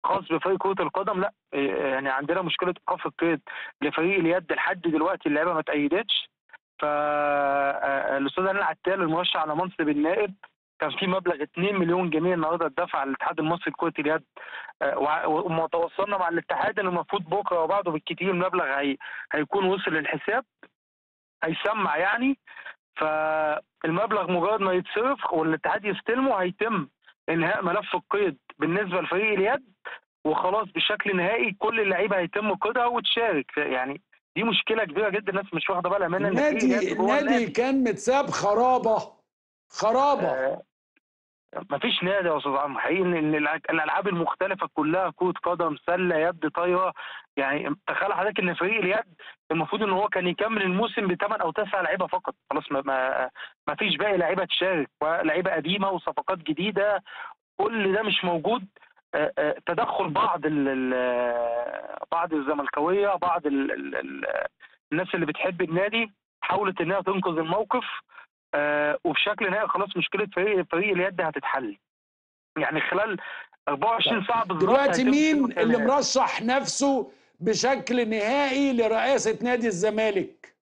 خاص بفريق كرة القدم لأ يعني عندنا مشكلة إيقاف القيد لفريق اليد لحد دلوقتي اللعيبة ما اتأيدتش فالأستاذ هاني العتال المرشح على منصب النائب كان في مبلغ 2 مليون جنيه النهارده اتدفع للاتحاد المصري لكرة اليد وما توصلنا مع الاتحاد ان المفروض بكره وبعده بالكتير المبلغ هي هيكون وصل للحساب هيسمع يعني فالمبلغ مجرد ما يتصرف والاتحاد يستلمه هيتم انهاء ملف القيد بالنسبه لفريق اليد وخلاص بشكل نهائي كل اللعيبه هيتم قيدها وتشارك يعني دي مشكله كبيره جدا الناس مش واخده بالها منها النادي النادي كان متساب خرابه خرابه آه مفيش نادي يا استاذ عمرو حقيقي ان الالعاب المختلفه كلها كره قدم سله يد طايره يعني تخيل حضرتك ان فريق اليد المفروض ان هو كان يكمل الموسم بثمان او تسع لعيبه فقط خلاص ما, ما, ما فيش باقي لعيبه تشارك ولعيبه قديمه وصفقات جديده كل ده مش موجود تدخل بعض ال بعض الزملكاويه بعض ال ال الناس اللي بتحب النادي حاولت انها تنقذ الموقف آه وبشكل نهائي خلاص مشكله فريق فريق اليد هتتحل يعني خلال 24 ساعه بالظبط دلوقتي مين اللي مرشح نفسه بشكل نهائي لرئاسه نادي الزمالك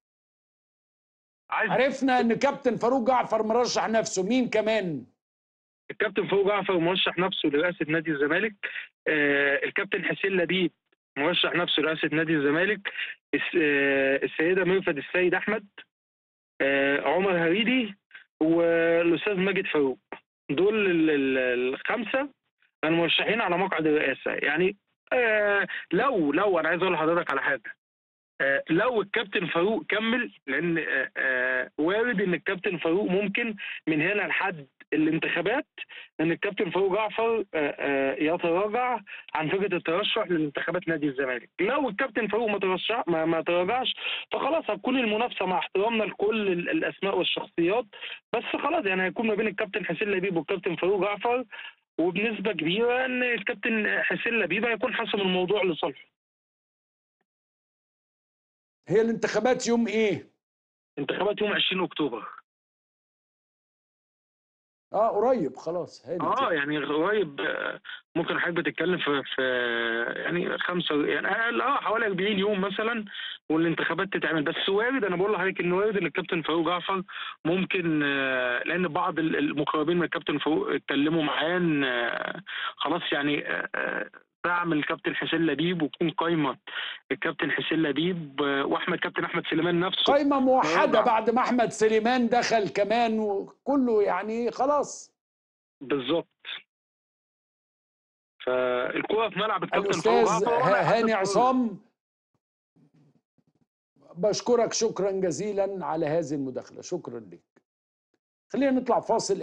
عرفنا ان كابتن فاروق جعفر مرشح نفسه مين كمان الكابتن فاروق جعفر مرشح نفسه لرئاسه نادي الزمالك آه الكابتن حسين لبيب مرشح نفسه لرئاسه نادي الزمالك آه السيده ميرفت السيد احمد آه عمر هريدي والاستاذ ماجد فاروق دول الخمسه المرشحين على مقعد الرئاسه يعني آه لو لو انا عايز اقول لحضرتك على حاجه آه لو الكابتن فاروق كمل لان آه آه وارد ان الكابتن فاروق ممكن من هنا لحد الانتخابات ان الكابتن فاروق جعفر يتراجع عن فكره الترشح للانتخابات نادي الزمالك لو الكابتن فاروق ما ترشح ما, ما تراجعش فخلاص هتكون المنافسه مع احترامنا لكل الاسماء والشخصيات بس خلاص يعني هيكون ما بين الكابتن حسين لبيب والكابتن فاروق جعفر وبنسبه كبيره ان الكابتن حسين لبيب هيكون حسم الموضوع لصالحه هي الانتخابات يوم ايه انتخابات يوم 20 اكتوبر اه قريب خلاص هادي اه يعني قريب ممكن حضرتك بتتكلم في في يعني خمسه يعني اقل اه حوالي 40 يوم مثلا والانتخابات تتعمل بس وارد انا بقول لحضرتك ان وارد ان الكابتن فاروق جعفر ممكن لان بعض المقربين من الكابتن فاروق اتكلموا معاه ان خلاص يعني دعم الكابتن حسين لبيب وتكون قايمه الكابتن حسين لبيب واحمد كابتن احمد سليمان نفسه قايمه موحده بعد ما احمد سليمان دخل كمان وكله يعني خلاص بالظبط فالكوره في ملعب الكابتن الاستاذ هاني عصام بشكرك شكرا جزيلا على هذه المداخله شكرا لك خلينا نطلع فاصل